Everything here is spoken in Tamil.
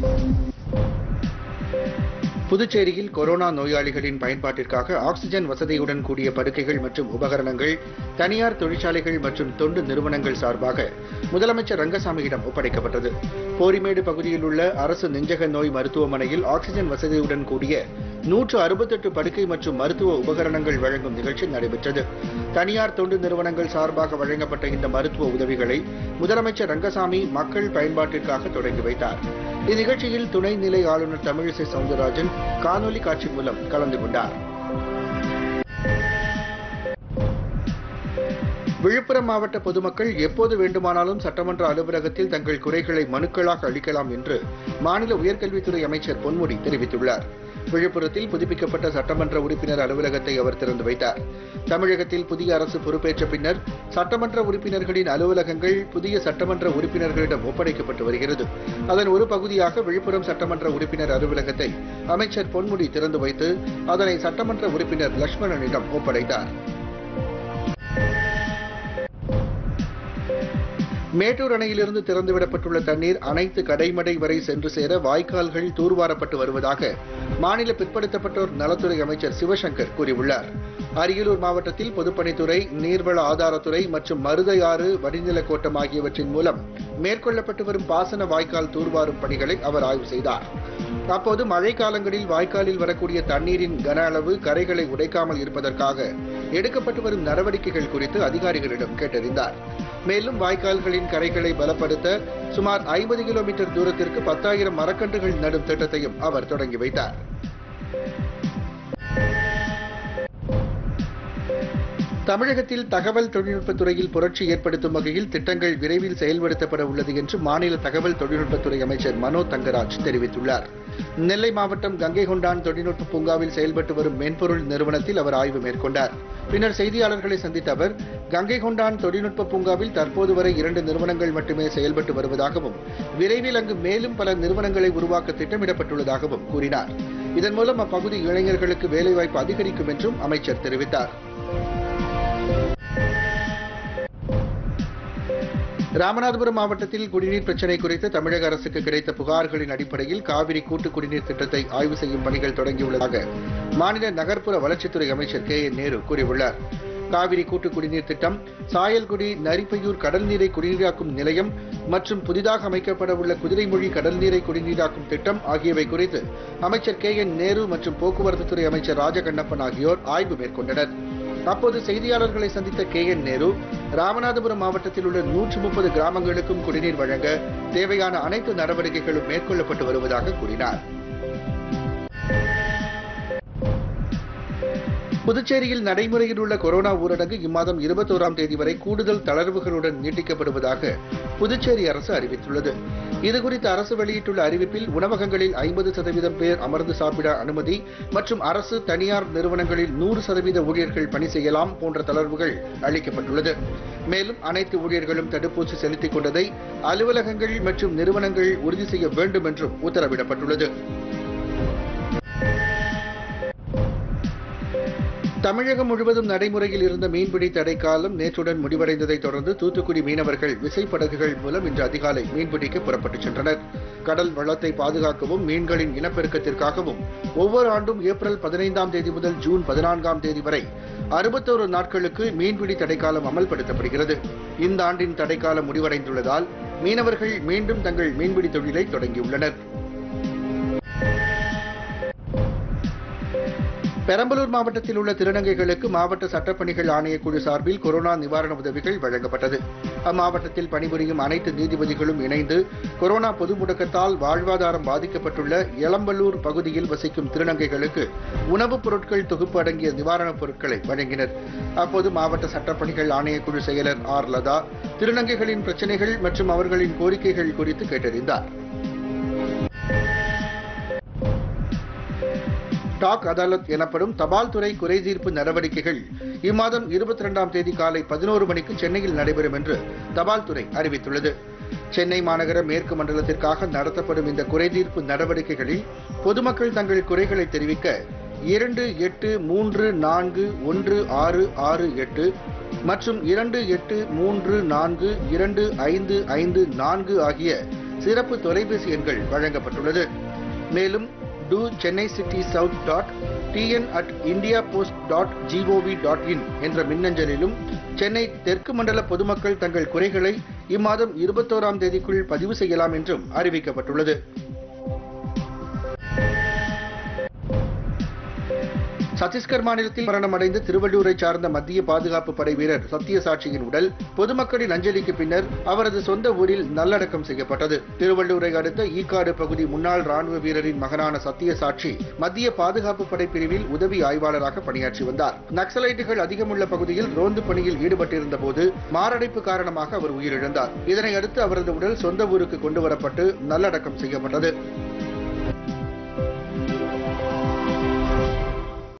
புதுச்சேரியில் கொரோனா நோயாளிகளின் பயன்பாட்டிற்காக ஆக்ஸிஜன் வசதியுடன் கூடிய படுக்கைகள் மற்றும் உபகரணங்கள் தனியார் தொழிற்சாலைகள் மற்றும் தொண்டு நிறுவனங்கள் சார்பாக முதலமைச்சர் ரங்கசாமியிடம் ஒப்படைக்கப்பட்டது போரிமேடு பகுதியில் உள்ள அரசு நெஞ்சக நோய் மருத்துவமனையில் ஆக்ஸிஜன் வசதியுடன் கூடிய நூற்று அறுபத்தெட்டு படுக்கை மற்றும் மருத்துவ உபகரணங்கள் வழங்கும் நிகழ்ச்சி நடைபெற்றது தனியார் தொண்டு நிறுவனங்கள் சார்பாக வழங்கப்பட்ட இந்த மருத்துவ உதவிகளை முதலமைச்சர் ரங்கசாமி மக்கள் பயன்பாட்டிற்காக தொடங்கி வைத்தார் இந்நிகழ்ச்சியில் துணைநிலை ஆளுநர் தமிழிசை சவுந்தரராஜன் காணொலி காட்சி மூலம் கலந்து கொண்டார் விழுப்புரம் மாவட்ட பொதுமக்கள் எப்போது வேண்டுமானாலும் சட்டமன்ற அலுவலகத்தில் தங்கள் குறைகளை மனுக்களாக அளிக்கலாம் என்று மாநில உயர்கல்வித்துறை அமைச்சர் பொன்முடி தெரிவித்துள்ளார் விழுப்புரத்தில் புதுப்பிக்கப்பட்ட சட்டமன்ற உறுப்பினர் அலுவலகத்தை அவர் திறந்து வைத்தார் தமிழகத்தில் புதிய அரசு பொறுப்பேற்ற பின்னர் சட்டமன்ற உறுப்பினர்களின் அலுவலகங்கள் புதிய சட்டமன்ற உறுப்பினர்களிடம் ஒப்படைக்கப்பட்டு வருகிறது அதன் ஒரு பகுதியாக விழுப்புரம் சட்டமன்ற உறுப்பினர் அலுவலகத்தை அமைச்சர் பொன்முடி திறந்து வைத்து அதனை சட்டமன்ற உறுப்பினர் லட்சுமணனிடம் ஒப்படைத்தார் மேட்டூர் அணையிலிருந்து திறந்துவிடப்பட்டுள்ள தண்ணீர் அனைத்து கடைமடை வரை சென்று சேர வாய்க்கால்கள் தூர்வாரப்பட்டு வருவதாக மாநில பிற்படுத்தப்பட்டோர் நலத்துறை அமைச்சர் சிவசங்கர் கூறியுள்ளார் அரியலூர் மாவட்டத்தில் பொதுப்பணித்துறை நீர்வள ஆதாரத்துறை மற்றும் மருதையாறு வடிநில கோட்டம் ஆகியவற்றின் மூலம் மேற்கொள்ளப்பட்டு வரும் பாசன வாய்க்கால் தூர்வாரும் பணிகளை அவர் ஆய்வு செய்தார் அப்போது மழைக்காலங்களில் வாய்க்காலில் வரக்கூடிய தண்ணீரின் கன அளவு கரைகளை உடைக்காமல் இருப்பதற்காக எடுக்கப்பட்டு வரும் நடவடிக்கைகள் குறித்து அதிகாரிகளிடம் கேட்டறிந்தார் மேலும் வாய்க்கால்களின் கரைகளை பலப்படுத்த சுமார் ஐம்பது கிலோமீட்டர் தூரத்திற்கு பத்தாயிரம் மரக்கன்றுகள் நடும் திட்டத்தையும் அவர் தொடங்கி வைத்தார் தமிழகத்தில் தகவல் தொழில்நுட்பத் துறையில் புரட்சி ஏற்படுத்தும் வகையில் திட்டங்கள் விரைவில் செயல்படுத்தப்பட உள்ளது என்று மாநில தகவல் தொழில்நுட்பத்துறை அமைச்சர் மனோ தங்கராஜ் தெரிவித்துள்ளார் நெல்லை மாவட்டம் கங்கை கொண்டான் தொழில்நுட்ப பூங்காவில் செயல்பட்டு வரும் மென்பொருள் நிறுவனத்தில் அவர் ஆய்வு மேற்கொண்டார் பின்னர் செய்தியாளர்களை சந்தித்த அவர் கங்கை கொண்டான் தொழில்நுட்ப பூங்காவில் தற்போது வரை இரண்டு நிறுவனங்கள் மட்டுமே செயல்பட்டு வருவதாகவும் விரைவில் அங்கு மேலும் பல நிறுவனங்களை உருவாக்க திட்டமிடப்பட்டுள்ளதாகவும் கூறினார் இதன் மூலம் அப்பகுதி இளைஞர்களுக்கு வேலைவாய்ப்பு அதிகரிக்கும் என்றும் அமைச்சர் தெரிவித்தார் ராமநாதபுரம் மாவட்டத்தில் குடிநீர் பிரச்சினை குறித்து தமிழக அரசுக்கு கிடைத்த புகார்களின் அடிப்படையில் காவிரி கூட்டு குடிநீர் திட்டத்தை ஆய்வு செய்யும் பணிகள் தொடங்கியுள்ளதாக மாநில நகர்ப்புற வளர்ச்சித்துறை அமைச்சர் கே என் நேரு கூறியுள்ளார் காவிரி கூட்டு குடிநீர் திட்டம் சாயல்குடி நரிப்பையூர் கடல் நீரை குடிநீராக்கும் நிலையம் மற்றும் புதிதாக அமைக்கப்பட உள்ள குதிரைமொழி கடல் நீரை குடிநீராக்கும் திட்டம் ஆகியவை குறித்து அமைச்சர் கே என் நேரு மற்றும் போக்குவரத்துத்துறை அமைச்சர் ராஜகண்ணப்பன் ஆகியோர் ஆய்வு மேற்கொண்டனர் அப்போது செய்தியாளர்களை சந்தித்த கே என் நேரு ராமநாதபுரம் மாவட்டத்தில் உள்ள நூற்று முப்பது கிராமங்களுக்கும் குடிநீர் வழங்க தேவையான அனைத்து நடவடிக்கைகளும் மேற்கொள்ளப்பட்டு வருவதாக கூறினார் புதுச்சேரியில் நடைமுறையில் உள்ள கொரோனா ஊரடங்கு இம்மாதம் இருபத்தோராம் தேதி வரை கூடுதல் தளர்வுகளுடன் நீட்டிக்கப்படுவதாக புதுச்சேரி அரசு அறிவித்துள்ளது இதுகுறித்து அரசு வெளியிட்டுள்ள அறிவிப்பில் உணவகங்களில் ஐம்பது சதவீதம் பேர் அமர்ந்து சாப்பிட அனுமதி மற்றும் அரசு தனியார் நிறுவனங்களில் நூறு சதவீத ஊழியர்கள் பணி செய்யலாம் போன்ற தளர்வுகள் அளிக்கப்பட்டுள்ளது மேலும் அனைத்து ஊழியர்களும் தடுப்பூசி செலுத்திக் கொண்டதை அலுவலகங்கள் மற்றும் நிறுவனங்கள் உறுதி செய்ய வேண்டும் என்றும் உத்தரவிடப்பட்டுள்ளது தமிழகம் முழுவதும் நடைமுறையில் இருந்த மீன்பிடி தடைக்காலம் நேற்றுடன் முடிவடைந்ததைத் தொடர்ந்து தூத்துக்குடி மீனவர்கள் விசைப்படகுகள் மூலம் இன்று அதிகாலை மீன்பிடிக்க புறப்பட்டுச் சென்றனர் கடல் வளத்தை பாதுகாக்கவும் மீன்களின் இனப்பெருக்கத்திற்காகவும் ஒவ்வொரு ஆண்டும் ஏப்ரல் பதினைந்தாம் தேதி முதல் ஜூன் பதினான்காம் தேதி வரை அறுபத்தோரு நாட்களுக்கு மீன்பிடி தடைக்காலம் அமல்படுத்தப்படுகிறது இந்த ஆண்டின் தடைக்காலம் முடிவடைந்துள்ளதால் மீனவர்கள் மீண்டும் தங்கள் மீன்பிடி தொழிலை தொடங்கியுள்ளனர் பெரம்பலூர் மாவட்டத்தில் உள்ள திருநங்கைகளுக்கு மாவட்ட சட்டப்பணிகள் ஆணையக்குழு சார்பில் கொரோனா நிவாரண உதவிகள் வழங்கப்பட்டது அம்மாவட்டத்தில் பணிபுரியும் அனைத்து நீதிபதிகளும் இணைந்து கொரோனா பொது முடக்கத்தால் வாழ்வாதாரம் பாதிக்கப்பட்டுள்ள எளம்பலூர் பகுதியில் வசிக்கும் திருநங்கைகளுக்கு உணவுப் பொருட்கள் தொகுப்பு அடங்கிய நிவாரணப் பொருட்களை வழங்கினர் அப்போது மாவட்ட சட்டப்பணிகள் ஆணையக்குழு செயலர் ஆர் லதா திருநங்கைகளின் பிரச்சினைகள் மற்றும் அவர்களின் கோரிக்கைகள் குறித்து கேட்டறிந்தார் டாக் அதாலத் எனப்படும் தபால் துறை குறைதீர்ப்பு நடவடிக்கைகள் இம்மாதம் இருபத்தி இரண்டாம் தேதி காலை பதினோரு மணிக்கு சென்னையில் நடைபெறும் என்று தபால் துறை அறிவித்துள்ளது சென்னை மாநகர மேற்கு மண்டலத்திற்காக நடத்தப்படும் இந்த குறைதீர்ப்பு நடவடிக்கைகளில் பொதுமக்கள் தங்கள் குறைகளை தெரிவிக்க இரண்டு எட்டு மூன்று நான்கு ஒன்று ஆறு ஆறு எட்டு மற்றும் இரண்டு எட்டு மூன்று நான்கு இரண்டு ஐந்து ஐந்து நான்கு ஆகிய சிறப்பு தொலைபேசி எண்கள் வழங்கப்பட்டுள்ளது மேலும் do Chennai city south dot TN at India post dot G O V dot in என்ற மின்னஞ்சலிலும் சென்னை தெற்கு மண்டல பொதுமக்கள் தங்கள் குறைகளை இம்மாதம் இருபத்தோராம் தேதிக்குள் பதிவு செய்யலாம் என்றும் அறிவிக்கப்பட்டுள்ளது சத்தீஸ்கர் மாநிலத்தில் மரணமடைந்த திருவள்ளூரை சார்ந்த மத்திய பாதுகாப்பு படை வீரர் சத்தியசாட்சியின் உடல் பொதுமக்களின் அஞ்சலிக்கு பின்னர் அவரது சொந்த ஊரில் நல்லடக்கம் செய்யப்பட்டது திருவள்ளூரை அடுத்த ஈக்காடு பகுதி முன்னாள் ராணுவ வீரரின் மகனான சத்தியசாட்சி மத்திய பாதுகாப்பு படை பிரிவில் உதவி ஆய்வாளராக பணியாற்றி வந்தார் நக்சலைட்டுகள் அதிகமுள்ள பகுதியில் ரோந்து பணியில் ஈடுபட்டிருந்த போது மாரடைப்பு காரணமாக அவர் உயிரிழந்தார் இதனை அடுத்து அவரது உடல் சொந்த ஊருக்கு கொண்டு வரப்பட்டு நல்லடக்கம் செய்யப்பட்டது